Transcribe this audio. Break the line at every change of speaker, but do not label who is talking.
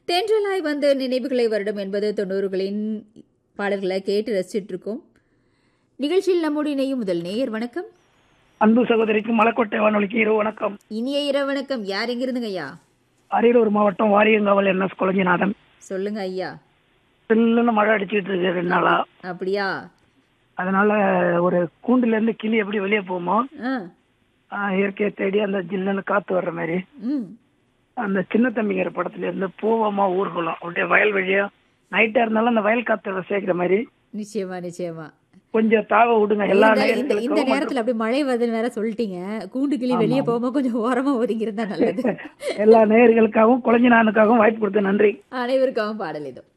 தென்றலாய் வந்த நினைவுகளை வருடம் என்பது தொண்ணூறுகளின் பாடல்களை கேட்டு ரசிச்சிட்டு இருக்கோம் நிகழ்ச்சியில் நம்முடைய இணையும் முதல் நேயர் வணக்கம்
அன்பு சகோதரிக்கு மலக்கோட்டை வானொலிக்கு இரவு வணக்கம்
இனிய இரவு வணக்கம் யார் எங்கிருந்துங்க ஐயா
அரியலூர் மாவட்டம் வாரியங்காவல் என் எஸ் குழஞ்சிநாதன்
சொல்லுங்க ஐயா
சில்லுன்னு மழை அடிச்சுட்டு இருக்கு ரெண்டு நாளா
அப்படியா
அதனால ஒரு கூண்டுல இருந்து கிளி எப்படி வெளியே போகுமோ
ஆ
ஆஹ் இயற்கையை தேடி அந்த ஜில்லுன்னு காத்து வர்ற மாதிரி
ம்
அந்த சின்ன தம்பிங்கிற படத்துல இருந்து பூவமா ஊர்குளம் அப்படியே வயல் வழியா நைட்டா இருந்தாலும் அந்த வயல் காத்தோட சேர்க்கிற மாதிரி
நிச்சயமா நிச்சயமா
கொஞ்சம் தாவ விடுங்க எல்லா
இந்த- இந்த இந்த
நேரங்களுக்கும்
நேரத்துல அப்படி மழை வருதுன்னு வேற சொல்லிட்டீங்க கூண்டு கிளி வெளியே போகாம கொஞ்சம் ஓரமா ஒதுங்கி இருந்தா நல்லது
எல்லா நேயர்களுக்காகவும் குழஞ்சினானுக்காகவும் வாய்ப்பு கொடுத்து நன்றி
அனைவருக்காகவும் பாடல் இதோ